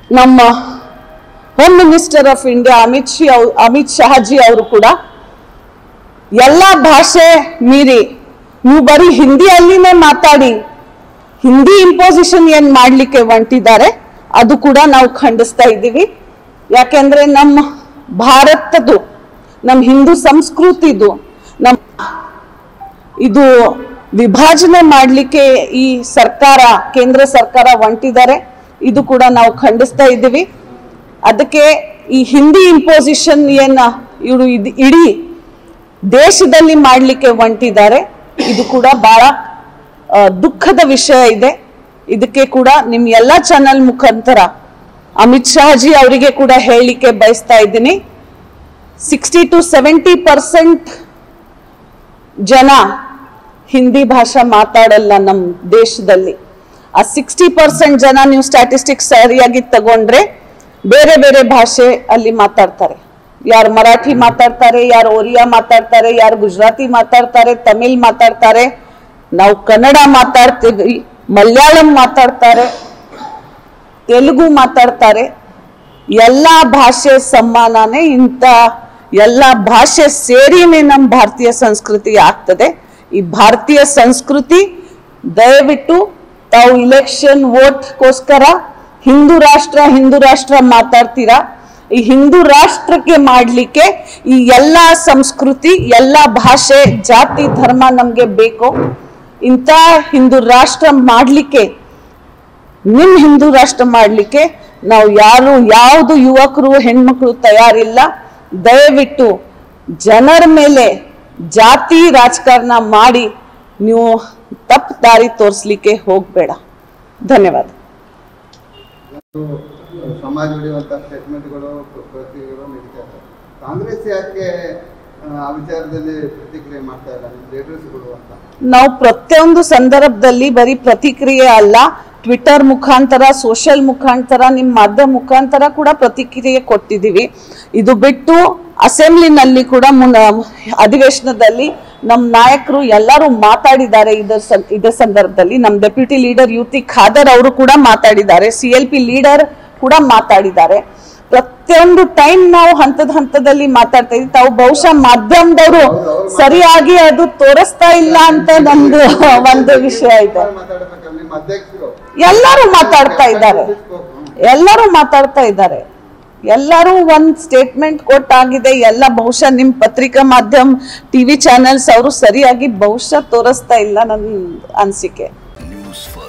ನಮ್ಮ home minister of India Amit she ಅವ್- ಅಮಿತ್ ಶಹಾಜಿ ಅವರು ಕೂಡ ಎಲ್ಲ ಭಾಷೆ ಮೀರಿ ನೀವು ಬರೀ ಹಿಂದಿಯಲ್ಲಿನೇ ಮಾತಾಡಿ ಹಿಂದಿ ಇಂಪೋಸಿಷನ್ ಏನ್ ಮಾಡ್ಲಿಕ್ಕೆ ಹೊಂಟಿದ್ದಾರೆ ಅದು ಕೂಡ ನಾವು ಖಂಡಿಸ್ತಾ ಇದ್ದೀವಿ ಯಾಕೆಂದ್ರೆ ನಮ್ಮ ಭಾರತದ್ದು ನಮ್ಮ ಹಿಂದೂ ಸಂಸ್ಕೃತಿದು ನಮ್ಮ ಇದು ವಿಭಾಜನೆ ಮಾಡಲಿಕ್ಕೆ ಈ ಸರ್ಕಾರ ಕೇಂದ್ರ ಸರ್ಕಾರ ಹೊಂಟಿದ್ದಾರೆ ಇದು ಕೂಡ ನಾವು ಖಂಡಿಸ್ತಾ ಇದ್ದೀವಿ ಅದಕ್ಕೆ ಈ ಹಿಂದಿ ಇಂಪೋಸಿಷನ್ ಏನ ಇವರು ಇದು ಇಡೀ ದೇಶದಲ್ಲಿ ಮಾಡಲಿಕ್ಕೆ ಹೊಂಟಿದ್ದಾರೆ ಇದು ಕೂಡ ಬಹಳ ಆ, ದುಃಖದ ವಿಷಯ ಇದೆ ಇದಕ್ಕೆ ಕೂಡ ನಿಮ್ ಎಲ್ಲ ಚಾನಲ್ ಮುಖಾಂತರ ಅಮಿತ್ ಶಾಜಿ ಅವರಿಗೆ ಕೂಡ ಹೇಳಲಿಕ್ಕೆ ಬಯಸ್ತಾ ಇದ್ದೀನಿ ಸಿಕ್ಸ್ಟಿ ಟು ಸೆವೆಂಟಿ ಪರ್ಸೆಂಟ್ ಜನ ಹಿಂದಿ ಭಾಷಾ ಮಾತಾಡಲ್ಲ ನಮ್ಮ ದೇಶದಲ್ಲಿ ಆ ಸಿಕ್ಸ್ಟಿ ಪರ್ಸೆಂಟ್ ಜನ ನೀವು ಸ್ಟ್ಯಾಟಿಸ್ಟಿಕ್ಸ್ ಸರಿಯಾಗಿ ತಗೊಂಡ್ರೆ ಬೇರೆ ಬೇರೆ ಭಾಷೆ ಅಲ್ಲಿ ಮಾತಾಡ್ತಾರೆ ಯಾರು ಮರಾಠಿ ಮಾತಾಡ್ತಾರೆ ಯಾರು ಒರಿಯಾ ಮಾತಾಡ್ತಾರೆ ಯಾರು ಗುಜರಾತಿ ಮಾತಾಡ್ತಾರೆ ತಮಿಳ್ ಮಾತಾಡ್ತಾರೆ ನಾವು ಕನ್ನಡ ಮಾತಾಡ್ತೀವಿ ಮಲಯಾಳಂ ಮಾತಾಡ್ತಾರೆ ತೆಲುಗು ಮಾತಾಡ್ತಾರೆ ಎಲ್ಲ ಭಾಷೆ ಸಮ್ಮಾನನೇ ಇಂಥ ಎಲ್ಲ ಭಾಷೆ ಸೇರಿನೇ ನಮ್ಮ ಭಾರತೀಯ ಸಂಸ್ಕೃತಿ ಆಗ್ತದೆ ಈ ಭಾರತೀಯ ಸಂಸ್ಕೃತಿ ದಯವಿಟ್ಟು ತಾವು ಇಲೆಕ್ಷನ್ ವೋಟ್ಗೋಸ್ಕರ ಹಿಂದೂ ರಾಷ್ಟ್ರ ಹಿಂದೂ ರಾಷ್ಟ್ರ ಮಾತಾಡ್ತೀರಾ ಈ ಹಿಂದೂ ರಾಷ್ಟ್ರಕ್ಕೆ ಮಾಡ್ಲಿಕ್ಕೆ ಈ ಎಲ್ಲ ಸಂಸ್ಕೃತಿ ಎಲ್ಲ ಭಾಷೆ ಜಾತಿ ಧರ್ಮ ನಮ್ಗೆ ಬೇಕು ಇಂಥ ಹಿಂದೂ ರಾಷ್ಟ್ರ ಮಾಡ್ಲಿಕ್ಕೆ ನಿಮ್ ಹಿಂದೂ ರಾಷ್ಟ್ರ ಮಾಡ್ಲಿಕ್ಕೆ ನಾವು ಯಾರು ಯಾವುದು ಯುವಕರು ಹೆಣ್ಮಕ್ಳು ತಯಾರಿಲ್ಲ ದಯವಿಟ್ಟು ಜನರ ಮೇಲೆ ಜಾತಿ ರಾಜಕಾರಣ ಮಾಡಿ ನೀವು ತಪ್ಪು ದಾರಿ ತೋರಿಸ್ಲಿಕ್ಕೆ ಹೋಗ್ಬೇಡ ಧನ್ಯವಾದ ಸಮಾಜ ಉಳಿಯುವಂಥ ಸ್ಟೇಟ್ಮೆಂಟ್ಗಳು ಪ್ರತಿಗಳು ನಡೀತಾ ಇರ್ತವೆ ಕಾಂಗ್ರೆಸ್ ಯಾಕೆ ಆ, ಆ ವಿಚಾರದಲ್ಲಿ ಪ್ರತಿಕ್ರಿಯೆ ಮಾಡ್ತಾ ಇಲ್ಲ ನಿಮ್ಮ ಲೀಡರ್ಸ್ಗಳು ಅಂತ ನಾವು ಪ್ರತಿಯೊಂದು ಸಂದರ್ಭದಲ್ಲಿ ಬರೀ ಪ್ರತಿಕ್ರಿಯೆ ಅಲ್ಲ ಟ್ವಿಟರ್ ಮುಖಾಂತರ ಸೋಷಿಯಲ್ ಮುಖಾಂತರ ನಿಮ್ಮ ಮಾಧ್ಯಮ ಮುಖಾಂತರ ಕೂಡ ಪ್ರತಿಕ್ರಿಯೆ ಕೊಟ್ಟಿದ್ದೀವಿ ಇದು ಬಿಟ್ಟು ಅಸೆಂಬ್ಲಿನಲ್ಲಿ ಕೂಡ ಮುನ್ನ ಅಧಿವೇಶನದಲ್ಲಿ ನಮ್ಮ ನಾಯಕರು ಎಲ್ಲರೂ ಮಾತಾಡಿದ್ದಾರೆ ಇದರ ಸಂ- ಇದರ ಸಂದರ್ಭದಲ್ಲಿ ನಮ್ಮ ಡೆಪ್ಯೂಟಿ ಲೀಡರ್ ಯುತಿ ಖಾದರ್ ಅವರು ಕೂಡ ಮಾತಾಡಿದ್ದಾರೆ ಸಿ ಎಲ್ ಪಿ ಲೀಡರ್ ಕೂಡ ಮಾತಾಡಿದ್ದಾರೆ ಪ್ರತಿಯೊಂದು ಟೈಮ್ ನಾವು ಹಂತದ ಹಂತದಲ್ಲಿ ಮಾತಾಡ್ತಾ ಇದ್ದೀವಿ ತಾವು ಬಹುಶಃ ಮಾಧ್ಯಮದವರು ಸರಿಯಾಗಿ ಅದು ತೋರಿಸ್ತಾ ಇಲ್ಲ ಅಂತ ನಂದು ಒಂದು ವಿಷಯ ಇದೆ ಮಾತಾಡ್ಬೇಕಾದ್ರೆ ನಿಮ್ಮ ಅಧ್ಯಕ್ಷರು ಎಲ್ಲರೂ ಮಾತಾಡ್ತಾ ಇದ್ದಾರೆ ಎಲ್ಲರೂ ಮಾತಾಡ್ತಾ ಇದ್ದಾರೆ ಎಲ್ಲರೂ ಒಂದ್ ಸ್ಟೇಟ್ಮೆಂಟ್ ಕೊಟ್ಟಾಗಿದೆ ಎಲ್ಲ ಬಹುಶಃ ನಿಮ್ ಪತ್ರಿಕಾ ಮಾಧ್ಯಮ ಟಿವಿ ಚಾನೆಲ್ಸ್ ಅವರು ಸರಿಯಾಗಿ ಬಹುಶಃ ತೋರಿಸ್ತಾ ಇಲ್ಲ ನನ್ನ ಅನ್ಸಿಕೆ ನ್ಯೂಸ್ ಫಸ್ಟ್